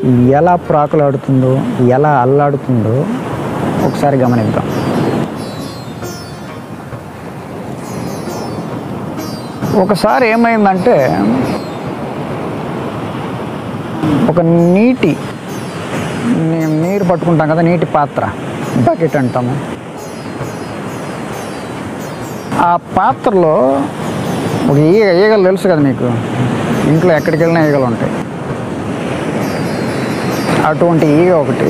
ఎలా ప్రాకులాడుతుందో ఎలా అల్లాడుతుందో ఒకసారి గమనిద్దాం ఒకసారి ఏమైందంటే ఒక నీటి నీ- నీరు పట్టుకుంటాం కదా నీటి పాత్ర బకెట్ అంటాము ఆ పాత్రలో ఒక ఈగ ఈగలు తెలుసు కదా మీకు ఇంట్లో ఎక్కడికి వెళ్ళినా ఈగలు ఉంటాయి అటువంటి ఈగ ఒకటి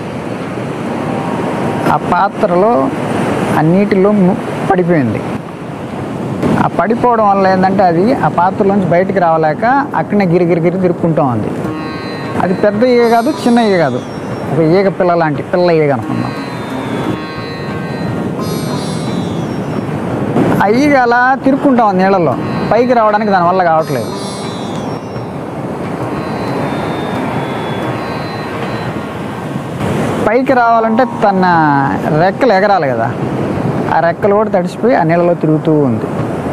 ఆ పాత్రలో ఆ నీటిలో ము- పడిపోయింది ఆ పడిపోవడం వల్ల ఏంటంటే అది ఆ పాత్రలోంచి బయటికి రావలేక అక్కడనే గిరి గిరి గిరి తిరుక్కుంటూ ఉంది అది పెద్ద ఈగ కాదు చిన్న ఈగ కాదు ఒక ఈగ పిల్ల లాంటి పిల్ల ఈగ అనుకుందాం ఆ ఈగ అలా తిరుక్కుంటా ఉంది నీళ్ళలో పైకి రావడానికి దానివల్ల కావట్లేదు పైకి రావాలంటే తన రెక్కలు ఎగరాలి కదా ఆ రెక్కలు కూడా తడిసిపోయి ఆ నీళ్ళలో తిరుగుతూ ఉంది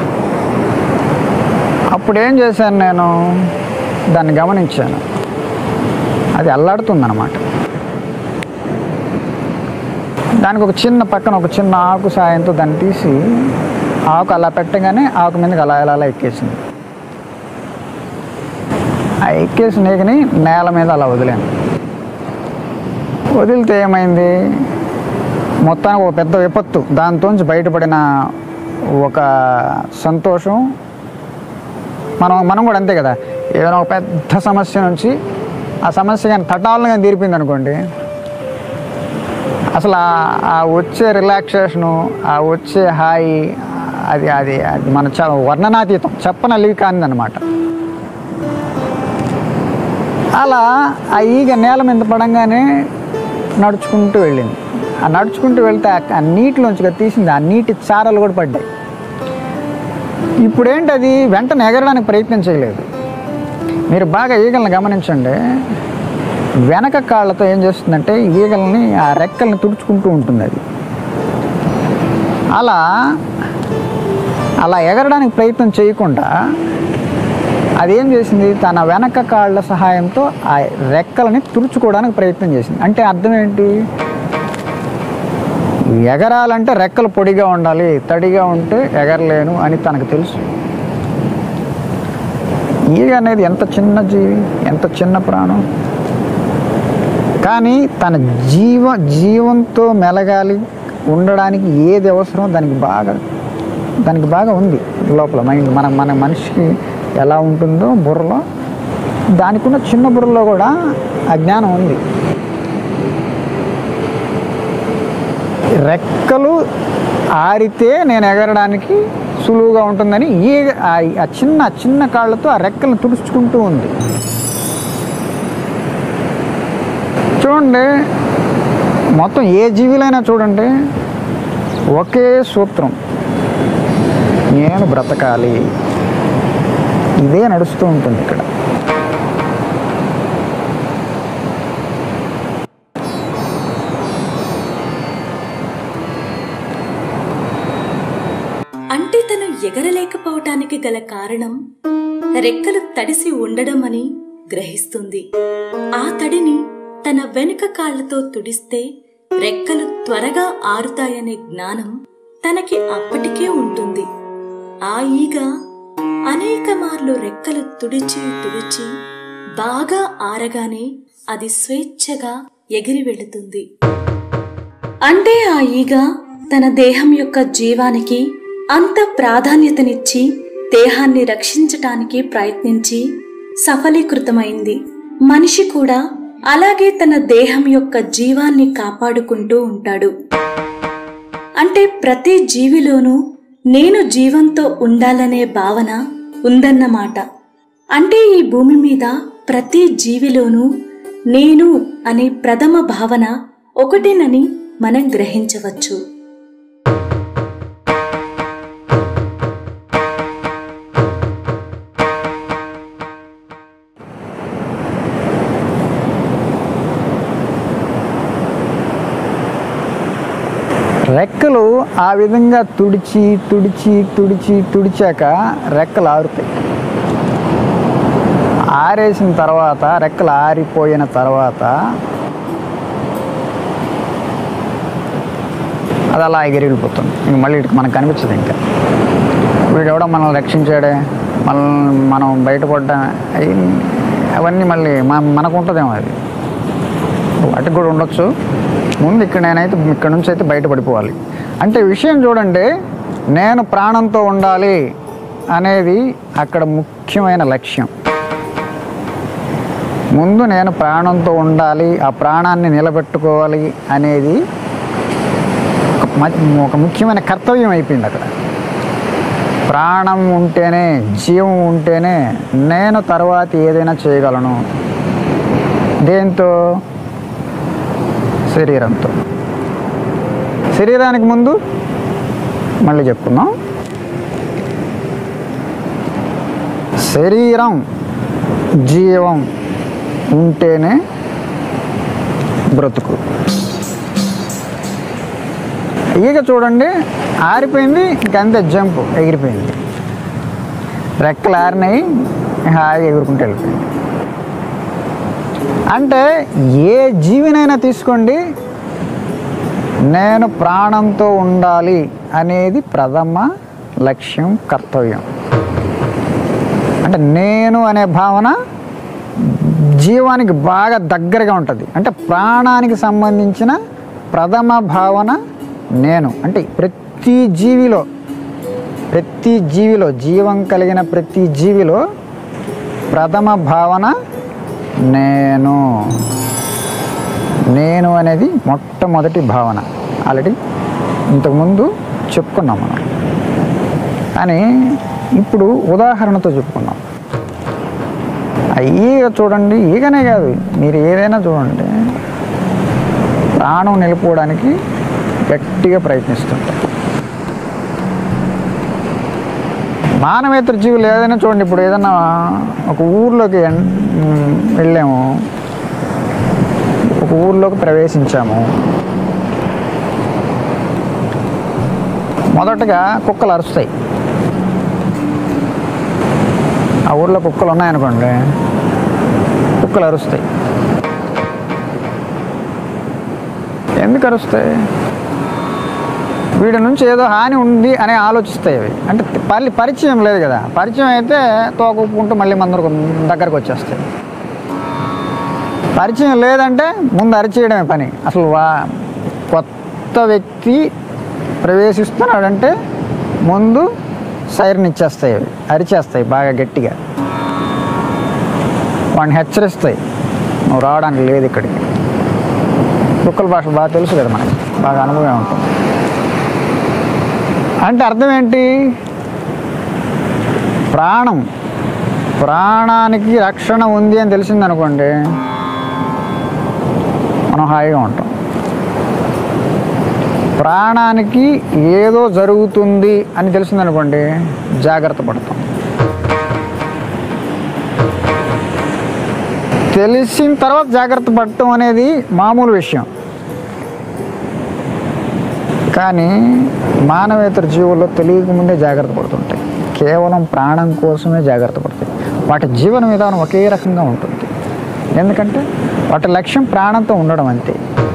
అప్పుడు ఏం చేశాను నేను దాన్ని గమనించాను అది అల్లాడుతుందన్నమాట దానికి ఒక చిన్న పక్కన ఒక చిన్న ఆకు సాయంతో దాన్ని తీసి ఆకు అలా పెట్టగానే ఆకు మీదకి అలా అలా అలా ఎక్కేసింది ఆ ఎక్కేసిన ఈగని నేల మీద అలా వదిలాను వదిలితే ఏమైంది మొత్తానికి ఒక పెద్ద విపత్తు దాంతోంచి బయటపడిన ఒక సంతోషం మనం మనం కూడా అంతే కదా ఏదైనా ఒక పెద్ద సమస్య నుంచి ఆ సమస్య కానీ తటాలను కానీ తీరిపోయింది అనుకోండి అసలు ఆ- ఆ వచ్చే రిలాక్సేషను ఆ వచ్చే హాయి అది అది అది మన చ వర్ణనాతీతం చెప్పనలివి కానిదన్నమాట అలా ఆ ఈగ నేల మీద పడంగానే నడుచుకుంటూ వెళ్ళింది ఆ నడుచుకుంటూ వెళ్తే ఆ- ఆ నీటిలోంచి తీసింది ఆ నీటి చారలు కూడా పడ్డాయి ఇప్పుడేంటి అది వెంటనే ఎగరడానికి ప్రయత్నం చేయలేదు మీరు బాగా ఈగలను గమనించండి వెనక కాళ్ళతో ఏం చేస్తుందంటే ఈగల్ని ఆ రెక్కల్ని తుడుచుకుంటూ ఉంటుంది అది అలా అలా ఎగరడానికి ప్రయత్నం చేయకుండా అదేం చేసింది తన వెనక కాళ్ళ సహాయంతో ఆ రెక్కలని తుడుచుకోవడానికి ప్రయత్నం చేసింది అంటే అర్థం ఏంటి ఎగరాలంటే రెక్కలు పొడిగా ఉండాలి తడిగా ఉంటే ఎగరలేను అని తనకు తెలుసు ఈగ అనేది ఎంత చిన్న జీవి ఎంత చిన్న ప్రాణం కానీ తన జీవ జీవంతో మెలగాలి ఉండడానికి ఏది అవసరమో దానికి బాగా దానికి బాగా ఉంది లోపల మైండ్ మన మన మనిషికి ఎలా ఉంటుందో బుర్రలో దానికి ఉన్న చిన్న బుర్రలో కూడా అజ్ఞానం ఉంది రెక్కలు ఆరితే నేను ఎగరడానికి సులువుగా ఉంటుందని ఈ ఆ- ఆ చిన్న చిన్న కాళ్ళతో ఆ రెక్కలను తుడుచుకుంటూ ఉంది చూడండి మొత్తం ఏ జీవిలైనా చూడండి ఒకే సూత్రం నేను బ్రతకాలి ఇదే నడుస్తూ ఉంటుంది ఇక్కడ అంటే తను ఎగరలేకపోవటానికి గల కారణం రెక్కలు తడిసి ఉండడం అని గ్రహిస్తుంది ఆ తడిని తన వెనుక కాళ్లతో తుడిస్తే రెక్కలు త్వరగా ఆరుతాయనే జ్ఞానం తనకి అప్పటికే ఉంటుంది ఆ ఈగ అనేక మార్లు రెక్కలు తుడిచి తుడిచి బాగా ఆరగానే అది స్వేచ్ఛగా ఎగిరి వెళుతుంది అంటే ఆ ఈగ తన దేహం యొక్క జీవానికి అంత ప్రాధాన్యతనిచ్చి దేహాన్ని రక్షించటానికి ప్రయత్నించి సఫలీకృతమైంది మనిషి కూడా అలాగే తన దేహం యొక్క జీవాన్ని కాపాడుకుంటూ ఉంటాడు అంటే ప్రతి జీవిలోనూ నేను జీవంతో ఉండాలనే భావన ఉందన్నమాట అంటే ఈ భూమి మీద ప్రతి జీవిలోనూ నేను అనే ప్రథమ భావన ఒకటేనని మనం గ్రహించవచ్చు రెక్కలు ఆ విధంగా తుడిచి తుడిచి తుడిచి తుడిచాక రెక్కలు ఆరుతాయి ఆరేసిన తర్వాత రెక్కలు ఆరిపోయిన తర్వాత అది అలా ఎగిరిగిపోతుంది ఇంక మళ్ళీ ఇటు మనకు కనిపించదు ఇంకా వీడెవడో మనల్ని రక్షించాడే మనల్ని మనం బయటపడ్డా అయి అవన్నీ మళ్ళీ మన మనకు ఉంటుందేమో అది వాటికి కూడా ఉండొచ్చు ముందు ఇక్కడ నేనైతే ఇక్కడ నుంచి అయితే బయటపడిపోవాలి అంటే విషయం చూడండి నేను ప్రాణంతో ఉండాలి అనేది అక్కడ ముఖ్యమైన లక్ష్యం ముందు నేను ప్రాణంతో ఉండాలి ఆ ప్రాణాన్ని నిలబెట్టుకోవాలి అనేది ఒక మ- ఒక ముఖ్యమైన కర్తవ్యం అయిపోయింది అక్కడ ప్రాణం ఉంటేనే జీవం ఉంటేనే నేను తర్వాత ఏదైనా చేయగలను దేంతో శరీరంతో శరీరానికి ముందు మళ్ళీ చెప్పుకుందాం శరీరం జీవం ఉంటేనే బ్రతుకు ఈగ చూడండి ఆరిపోయింది ఇంక అంతే జంప్ ఎగిరిపోయింది రెక్కలు ఆరినాయి హాయిగా ఎగురుకుంటూ వెళ్ళిపోయింది అంటే ఏ జీవినైనా తీసుకోండి నేను ప్రాణంతో ఉండాలి అనేది ప్రథమ లక్ష్యం కర్తవ్యం అంటే నేను అనే భావన జీవానికి బాగా దగ్గరగా ఉంటుంది అంటే ప్రాణానికి సంబంధించిన ప్రథమ భావన నేను అంటే ప్రతి జీవిలో ప్రతి జీవిలో జీవం కలిగిన ప్రతి జీవిలో ప్రథమ భావన నేను నేను అనేది మొట్టమొదటి భావన ఆల్రెడీ ఇంతకుముందు చెప్పుకున్నాం మనం కానీ ఇప్పుడు ఉదాహరణతో చెప్పుకున్నాం ఆ ఈగ చూడండి ఈగనే కాదు మీరు ఏదైనా చూడండి ప్రాణం నిలుపుకోవడానికి గట్టిగా ప్రయత్నిస్తుంటాయి మానవేతర జీవులు ఏదైనా చూడండి ఇప్పుడు ఏదైనా ఒక ఊర్లోకి ఎన్- మ్, వెళ్ళాము ఒక ఊర్లోకి ప్రవేశించాము మొదటగా కుక్కలు అరుస్తాయి ఆ ఊర్లో కుక్కలు ఉన్నాయనుకోండి కుక్కలు అరుస్తాయి ఎందుకు అరుస్తాయి వీడి నుంచి ఏదో హాని ఉంది అని ఆలోచిస్తాయి అవి అంటే పల్లి పరిచయం లేదు కదా పరిచయం అయితే తోక ఊపుకుంటూ మళ్ళీ మందరు దగ్గరకు వచ్చేస్తాయి పరిచయం లేదంటే ముందు అరిచేయడమే పని అసలు వా కొత్త వ్యక్తి ప్రవేశిస్తున్నాడంటే ముందు సైరన్ ఇచ్చేస్తాయి అవి అరిచేస్తాయి బాగా గట్టిగా వాడిని హెచ్చరిస్తాయి నువ్వు రావడానికి లేదు ఇక్కడికి కుక్కల భాష బాగా తెలుసు కదా మనకి బాగా అనుభవం ఉంటుంది అంటే అర్థం ఏంటి ప్రాణం ప్రాణానికి రక్షణ ఉంది అని తెలిసిందనుకోండి మనం హాయిగా ఉంటాం ప్రాణానికి ఏదో జరుగుతుంది అని తెలిసిందనుకోండి జాగ్రత్త పడతాం తెలిసిన తర్వాత జాగ్రత్త పడటం అనేది మామూలు విషయం కానీ మానవేతర జీవుల్లో తెలియక ముందే జాగ్రత్త పడుతుంటాయి కేవలం ప్రాణం కోసమే జాగ్రత్త పడతాయి వాటి జీవన విధానం ఒకే రకంగా ఉంటుంది ఎందుకంటే వాటి లక్ష్యం ప్రాణంతో ఉండడం అంతే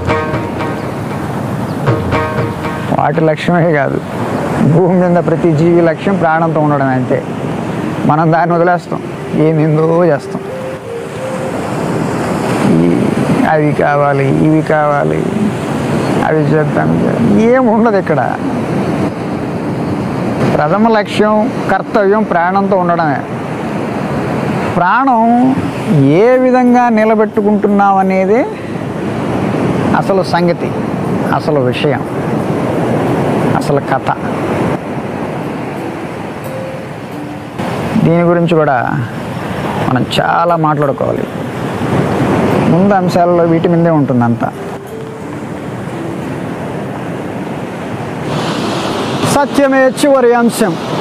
వాటి లక్ష్యమే కాదు భూమి మీద ప్రతి జీవి లక్ష్యం ప్రాణంతో ఉండడం అంతే మనం దాన్ని వదిలేస్తాం ఏమిందో చేస్తాం ఈ- అవి కావాలి ఇవి కావాలి అవి చేద్దాం ఏం ఉండదు ఇక్కడ ప్రథమ లక్ష్యం కర్తవ్యం ప్రాణంతో ఉండడమే ప్రాణం ఏ విధంగా నిలబెట్టుకుంటున్నాం అనేది అసలు సంగతి అసలు విషయం అసలు కథ దీని గురించి కూడా మనం చాలా మాట్లాడుకోవాలి ముందు అంశాలలో వీటి మీదే ఉంటుంది అంతా సత్యమే చివరి అంశం